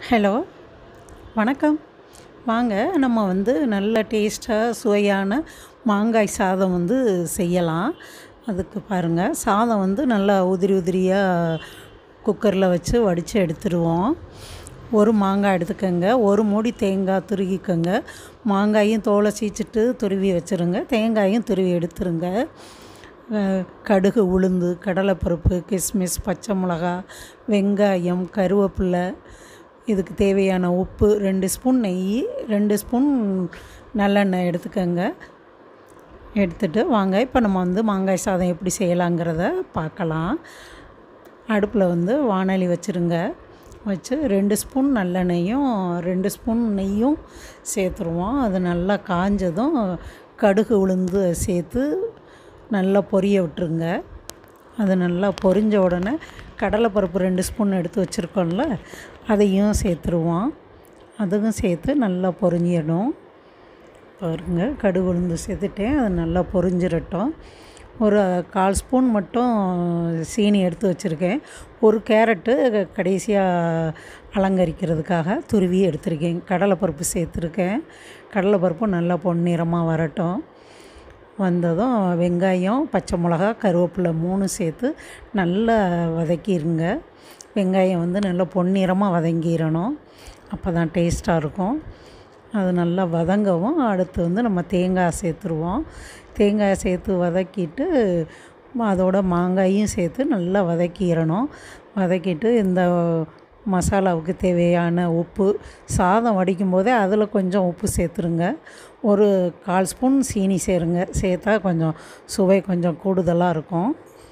hello வணக்கம் வாங்க நம்ம வந்து நல்ல டேஸ்ட்டாக சுவையான மாங்காய் சாதம் வந்து செய்யலாம் அதுக்கு பாருங்கள் சாதம் வந்து நல்லா உதிரி உதிரியாக குக்கரில் வச்சு வடித்து எடுத்துருவோம் ஒரு மாங்காய் எடுத்துக்கோங்க ஒரு மூடி தேங்காய் துருகிக்கோங்க மாங்காயும் தோலை சீச்சிட்டு துருவி வச்சுருங்க தேங்காயும் துருவி எடுத்துருங்க அஹ் கடுகு உளுந்து கடலைப்பருப்பு கிஸ்மிஸ் பச்சை மிளகா வெங்காயம் கருவேப்பிலை இதுக்கு தேவையான உப்பு ரெண்டு ஸ்பூன் நெய் ரெண்டு ஸ்பூன் நல்லெண்ணெய் எடுத்துக்கோங்க எடுத்துட்டு வாங்க இப்போ நம்ம வந்து மாங்காய் சாதம் எப்படி செய்யலாங்கிறத பார்க்கலாம் அடுப்பில் வந்து வானொலி வச்சுருங்க வச்சு ரெண்டு ஸ்பூன் நல்லெண்ணெயும் ரெண்டு ஸ்பூன் நெய்யும் சேர்த்துருவோம் அது நல்லா காஞ்சதும் கடுகு உளுந்து சேர்த்து நல்லா பொரிய விட்டுருங்க அது நல்லா பொரிஞ்ச உடனே கடலைப்பருப்பு ரெண்டு ஸ்பூன் எடுத்து வச்சுருக்கோம்ல அதையும் சேர்த்துருவோம் அதுவும் சேர்த்து நல்லா பொரிஞ்சிடணும் பாருங்க கடுகு உளுந்து சேர்த்துட்டேன் அது நல்லா பொரிஞ்சிடட்டும் ஒரு கால் ஸ்பூன் மட்டும் சீனி எடுத்து வச்சுருக்கேன் ஒரு கேரட்டு கடைசியாக அலங்கரிக்கிறதுக்காக துருவி எடுத்திருக்கேன் கடலைப்பருப்பு சேர்த்துருக்கேன் கடலைப்பருப்பு நல்லா பொன்னிறமாக வரட்டும் வந்ததும் வெங்காயம் பச்சை மிளகா கருவேப்பிலை மூணு சேர்த்து நல்லா வதக்கிடுங்க வெங்காயம் வந்து நல்லா பொன்னிறமாக வதங்கிடணும் அப்போ தான் டேஸ்ட்டாக இருக்கும் அது நல்லா வதங்கவும் அடுத்து வந்து நம்ம தேங்காய் சேர்த்துருவோம் தேங்காய் சேர்த்து வதக்கிட்டு அதோட மாங்காயும் சேர்த்து நல்லா வதக்கிடணும் வதக்கிட்டு இந்த மசாலாவுக்கு தேவையான உப்பு சாதம் வடிக்கும் போதே அதில் கொஞ்சம் உப்பு சேர்த்துருங்க ஒரு கால் ஸ்பூன் சீனி சேருங்க சேர்த்தா கொஞ்சம் சுவை கொஞ்சம் கூடுதலாக இருக்கும்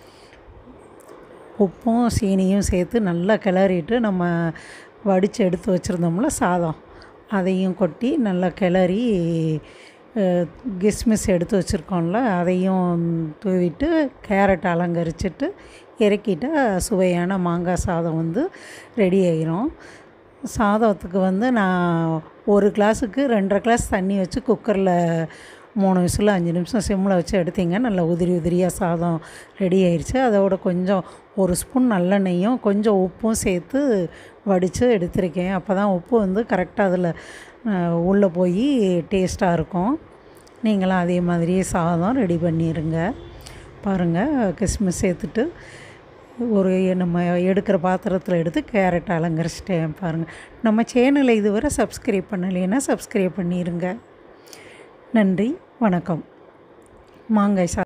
உப்பும் சீனியும் சேர்த்து நல்லா கிளறிட்டு நம்ம வடித்து எடுத்து வச்சுருந்தோம்ல சாதம் அதையும் கொட்டி நல்லா கிளறி அஹ், கிஸ்மிஸ் எடுத்து வச்சுருக்கோம்ல அதையும் தூவிட்டு கேரட் அலங்கரிச்சிட்டு இறக்கிட்டா சுவையான மாங்காய் சாதம் வந்து ரெடி ஆயிரும் சாதத்துக்கு வந்து நான் ஒரு கிளாஸுக்கு ரெண்டரை கிளாஸ் தண்ணி வச்சு குக்கரில் மூணு விசில் அஞ்சு நிமிஷம் சிம்மில் வச்சு எடுத்தீங்க நல்லா உதிரி உதிரியாக சாதம் ரெடி ஆயிடுச்சு அதோட கொஞ்சம் ஒரு ஸ்பூன் நல்லெண்ணெயும் கொஞ்சம் உப்பும் சேர்த்து வடித்து எடுத்திருக்கேன் அப்போ தான் உப்பு வந்து கரெக்டாக அதில் உள்ளே போய் டேஸ்ட்டாக இருக்கும் நீங்களும் அதே மாதிரியே சாதம் ரெடி பண்ணிடுங்க பாருங்கள் கிஸ்மிஸ் சேர்த்துட்டு ஒரு நம்ம எடுக்கிற பாத்திரத்தில் எடுத்து கேரட் அலங்கரிச்சிட்டேன் பாருங்கள் நம்ம சேனலை இதுவரை சப்ஸ்கிரைப் பண்ணலைன்னா சப்ஸ்கிரைப் பண்ணிடுங்க நன்றி வணக்கம் மாங்காய் சா